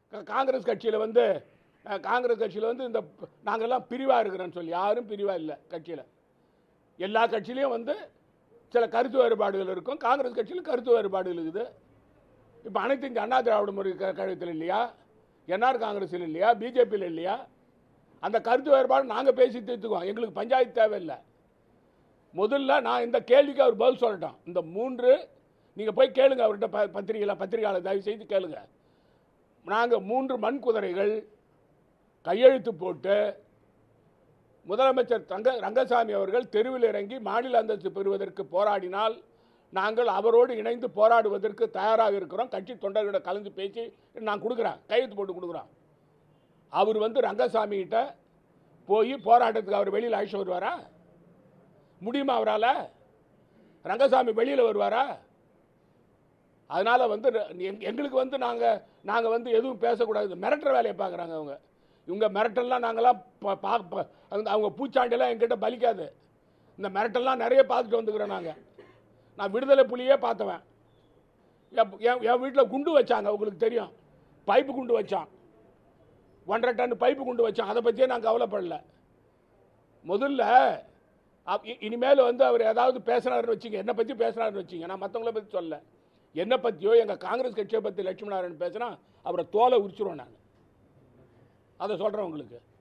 கா- காங்கிரஸ் கட்சியில் வந்து அஹ், காங்கிரஸ் கட்சியில் வந்து இந்த ப- நாங்கெல்லாம் பிரிவாக இருக்கிறோன்னு சொல்லி யாரும் பிரிவாக இல்லை கட்சியில் எல்லா கட்சியிலையும் வந்து சில கருத்து வேறுபாடுகள் இருக்கும் காங்கிரஸ் கட்சியில் கருத்து வேறுபாடுகள் இருக்குது இப்போ அனைத்து இந்திய அண்ணா திராவிட முறை க- கழகத்தில் இல்லையா என்ஆர் காங்கிரஸில் இல்லையா பிஜேபியில் இல்லையா அந்த கருத்து வேறுபாடு நாங்கள் பேசி தீர்த்துக்குவோம் எங்களுக்கு பஞ்சாயத்து தேவையில்லை முதல்ல நான் இந்த கேள்விக்கு அவர் பதில் சொல்லட்டும் இந்த மூன்று நீங்கள் போய் கேளுங்க அவர்கிட்ட ப பத்திரிகையில் பத்திரிகையாளர் தயவு செய்து கேளுங்க நாங்கள் மூன்று மண் குதிரைகள் கையெழுத்து போட்டு முதலமைச்சர் தங்க ரங்கசாமி அவர்கள் தெருவில் இறங்கி மாநில அந்தஸ்து பெறுவதற்கு போராடினால் நாங்கள் அவரோடு இணைந்து போராடுவதற்கு தயாராக இருக்கிறோம் கட்சி தொண்டர்களிட கலந்து பேசி நான் கொடுக்குறேன் கையெழுத்து போட்டு கொடுக்குறோம் அவர் வந்து ரங்கசாமி கிட்ட போய் போராட்டத்துக்கு அவர் வெளியில் அழைச்சி வருவாரா முடியுமா அவரால் ரங்கசாமி வெளியில் வருவாரா அதனால வந்து எங்க- எங்களுக்கு வந்து நாங்கள் நாங்கள் வந்து எதுவும் பேசக்கூடாது மிரட்டுற வேலையை பார்க்குறாங்க அவங்க இவங்க மிரட்டல்லாம் நாங்களாம் பா- பா- பா- அவங்க- அவங்க பூச்சாண்டியெல்லாம் எங்கிட்ட பலிக்காது இந்த மிரட்டல்லாம் நிறைய பார்த்துட்டு வந்துக்கிறோம் நாங்கள் நான் விடுதலை புலியே பார்த்தவன் என் என் என் வீட்டில் குண்டு வச்சாங்க உங்களுக்கு தெரியும் பைப்பு குண்டு வச்சான் ஒன்றரை டன் பைப்பு குண்டு வச்சான் அதை பற்றியே நான் கவலைப்படல முதல்ல அப்- இ- இனிமேல் வந்து அவர் ஏதாவது பேசுனாருன்னு வச்சுங்க என்னை பற்றி பேசுனாருன்னு வச்சுங்க நான் மற்றவங்கள பற்றி சொல்ல என்னை பற்றியோ எங்கள் காங்கிரஸ் கட்சியை பற்றி லட்சுமி நாராயணன் பேசினா அவரை தோலை உரிச்சிருவேன் நான் அதை சொல்கிறேன் உங்களுக்கு